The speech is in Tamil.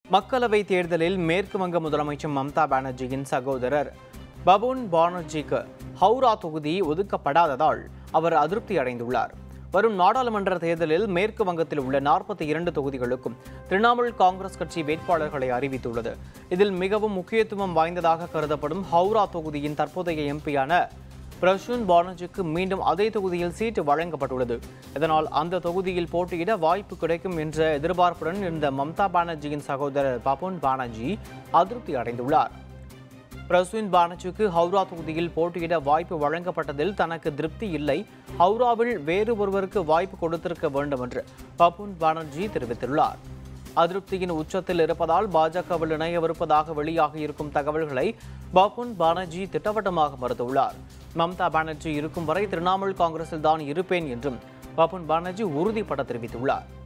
மக்களவை தேர்தலில் மேற்கு வங்க முதலமைச்சர் மம்தா பானர்ஜியின் சகோதரர் பபுன் பானர்ஜிக்கு ஹவுரா தொகுதி ஒதுக்கப்படாததால் அவர் அதிருப்தி அடைந்துள்ளார் வரும் நாடாளுமன்ற தேர்தலில் மேற்கு வங்கத்தில் உள்ள நாற்பத்தி இரண்டு தொகுதிகளுக்கும் திரிணாமுல் காங்கிரஸ் கட்சி வேட்பாளர்களை அறிவித்துள்ளது இதில் மிகவும் முக்கியத்துவம் வாய்ந்ததாக கருதப்படும் ஹவுரா தொகுதியின் தற்போதைய எம்பியான பிரசூன் பானர்ஜிக்கு மீண்டும் அதே தொகுதியில் சீட்டு வழங்கப்பட்டுள்ளது இதனால் அந்த தொகுதியில் போட்டியிட வாய்ப்பு கிடைக்கும் என்ற எதிர்பார்ப்புடன் இருந்த மம்தா பானர்ஜியின் சகோதரர் பபுன் பானர்ஜி அதிருப்தி அடைந்துள்ளார் பிரசூன் பானர்ஜிக்கு ஹவுரா தொகுதியில் போட்டியிட வாய்ப்பு வழங்கப்பட்டதில் தனக்கு திருப்தி இல்லை ஹவுராவில் வேறு ஒருவருக்கு வாய்ப்பு கொடுத்திருக்க வேண்டும் என்று பபுன் பானர்ஜி தெரிவித்துள்ளார் அதிருப்தியின் உச்சத்தில் இருப்பதால் பாஜகவில் இணையவிருப்பதாக வெளியாகியிருக்கும் தகவல்களை பபுன் பானர்ஜி திட்டவட்டமாக மறுத்துள்ளார் மம்தா பானர்ஜி இருக்கும் வரை திரிணாமுல் காங்கிரஸில் தான் இருப்பேன் என்றும் பபுன் பானர்ஜி உறுதிப்பட தெரிவித்துள்ளார்